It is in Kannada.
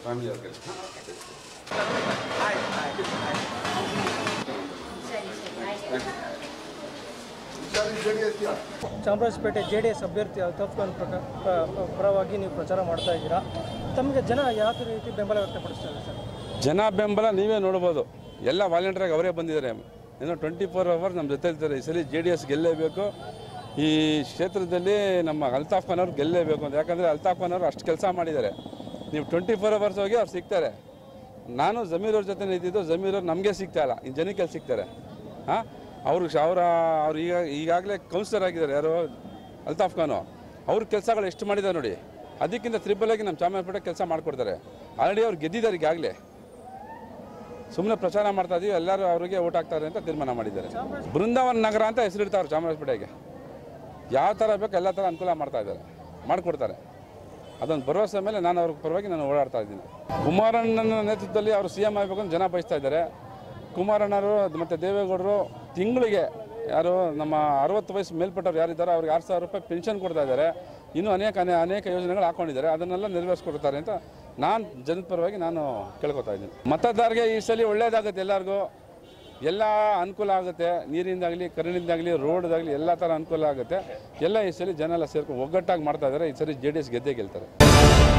ಫ್ಯಾಮಿಲಿ ಅವ್ರ ಕೆಲಸ ಚಾಮರಾಜಪೇಟೆ ಜೆ ಡಿ ಎಸ್ ಅಭ್ಯರ್ಥಿ ಅಲ್ತಾಫ್ ಖಾನ್ ಪ್ರಕ- ಪ- ಪ- ಪರವಾಗಿ ನೀವು ಪ್ರಚಾರ ಮಾಡ್ತಾ ಇದ್ದೀರಾ ತಮಗೆ ಜನ ಯಾವ ರೀತಿ ಬೆಂಬಲ ವ್ಯಕ್ತಪಡಿಸ್ತಾರೆ ಸರ್ ಜನ ಬೆಂಬಲ ನೀವೇ ನೋಡ್ಬೋದು ಎಲ್ಲ ವಾಲಂಟಿಯರಾಗಿ ಅವರೇ ಬಂದಿದ್ದಾರೆ ಏನೋ ಟ್ವೆಂಟಿ ಫೋರ್ ಅವರ್ಸ್ ನಮ್ಮ ಜೊತೆ ಇರ್ತಾರೆ ಈ ಸಲ ಜೆ ಡಿ ಎಸ್ ಗೆಲ್ಲೇಬೇಕು ಈ ಕ್ಷೇತ್ರದಲ್ಲಿ ನಮ್ಮ ಅಲ್ತಾಫ್ ಖಾನ್ ಅವ್ರು ಗೆಲ್ಲೇಬೇಕು ಅಂತ ಯಾಕಂದರೆ ಅಲ್ತಾಫ್ ಖಾನ್ ಅವರು ಅಷ್ಟು ಕೆಲಸ ಮಾಡಿದ್ದಾರೆ ನೀವು ಟ್ವೆಂಟಿ ಫೋರ್ ಅವರ್ಸ್ ಹೋಗಿ ಅವ್ರು ಸಿಗ್ತಾರೆ ನಾನು ಜಮೀರ್ ಅವ್ರ ಜೊತೆ ಇದ್ದಿದ್ದು ಜಮೀರ್ ಅವ್ರು ನಮಗೆ ಸಿಗ್ತಾ ಇಲ್ಲ ಇನ್ನು ಜನಕ್ಕೆ ಅಲ್ಲಿ ಸಿಗ್ತಾರೆ ಹಾಂ ಅವರು ಅವರ ಅವ್ರು ಈಗ ಈಗಾಗಲೇ ಕೌನ್ಸಿಲರ್ ಆಗಿದ್ದಾರೆ ಯಾರು ಅಲ್ತಾಫ್ ಖಾನು ಅವ್ರ ಕೆಲಸಗಳು ಎಷ್ಟು ಮಾಡಿದ್ದಾರೆ ನೋಡಿ ಅದಕ್ಕಿಂತ ತ್ರಿಬಲ್ ಆಗಿ ನಮ್ಮ ಚಾಮರಾಜಪೇಟೆ ಕೆಲಸ ಮಾಡಿಕೊಡ್ತಾರೆ ಆಲ್ರೆಡಿ ಅವ್ರು ಗೆದ್ದಿದ್ದಾರೆ ಈಗಾಗಲೇ ಸುಮ್ಮನೆ ಪ್ರಚಾರ ಮಾಡ್ತಾ ಇದೀವಿ ಎಲ್ಲರೂ ಅವರಿಗೆ ಓಟ್ ಹಾಕ್ತಾರೆ ಅಂತ ತೀರ್ಮಾನ ಮಾಡಿದ್ದಾರೆ ಬೃಂದಾವನ ನಗರ ಅಂತ ಹೆಸರಿಡ್ತಾರೆ ಚಾಮರಾಜಪೇಟೆಗೆ ಯಾವ ಥರ ಬೇಕು ಎಲ್ಲ ಥರ ಅನುಕೂಲ ಮಾಡ್ತಾ ಇದ್ದಾರೆ ಮಾಡಿಕೊಡ್ತಾರೆ ಅದೊಂದು ಭರವಸೆ ಮೇಲೆ ನಾನು ಅವ್ರ ಪರವಾಗಿ ನಾನು ಓಡಾಡ್ತಾ ಇದ್ದೀನಿ ಕುಮಾರಣ್ಣನ ನೇತೃತ್ವದಲ್ಲಿ ಅವರು ಸಿ ಎಮ್ ಆಗಬೇಕು ಅಂತ ಜನ ಬಯಸ್ತಾ ಇದ್ದಾರೆ ಕುಮಾರಣ್ಣರು ಮತ್ತು ದೇವೇಗೌಡರು ತಿಂಗಳಿಗೆ ಯಾರು ನಮ್ಮ ಅರವತ್ತು ವಯಸ್ಸು ಮೇಲ್ಪಟ್ಟವ್ರು ಯಾರಿದ್ದಾರೋ ಅವ್ರಿಗೆ ಆರು ಸಾವಿರ ರೂಪಾಯಿ ಪೆನ್ಷನ್ ಕೊಡ್ತಾ ಇದ್ದಾರೆ ಇನ್ನೂ ಅನೇಕ ಅನೇ ಅನೇಕ ಯೋಜನೆಗಳು ಹಾಕೊಂಡಿದ್ದಾರೆ ಅದನ್ನೆಲ್ಲ ನೆರವೇರಿಸ್ಕೊಡ್ತಾರೆ ಅಂತ ನಾನು ಜನದ ಪರವಾಗಿ ನಾನು ಕೇಳ್ಕೊತಾ ಇದ್ದೀನಿ ಮತದಾರರಿಗೆ ಈ ಸಲ ಒಳ್ಳೇದಾಗುತ್ತೆ ಎಲ್ಲರಿಗೂ ಎಲ್ಲ ಅನುಕೂಲ ಆಗುತ್ತೆ ನೀರಿಂದಾಗಲಿ ಕರೆಂಟಿಂದಾಗಲಿ ರೋಡ್ದಾಗಲಿ ಎಲ್ಲ ಥರ ಅನುಕೂಲ ಆಗುತ್ತೆ ಎಲ್ಲ ಈ ಸಲ ಜನ ಎಲ್ಲ ಸೇರ್ಕೊಂಡು ಒಗ್ಗಟ್ಟಾಗಿ ಮಾಡ್ತಾ ಇದ್ದಾರೆ ಈ ಸರಿ ಜೆ ಡಿ ಎಸ್ ಗೆದ್ದೇ ಗೆಲ್ತಾರೆ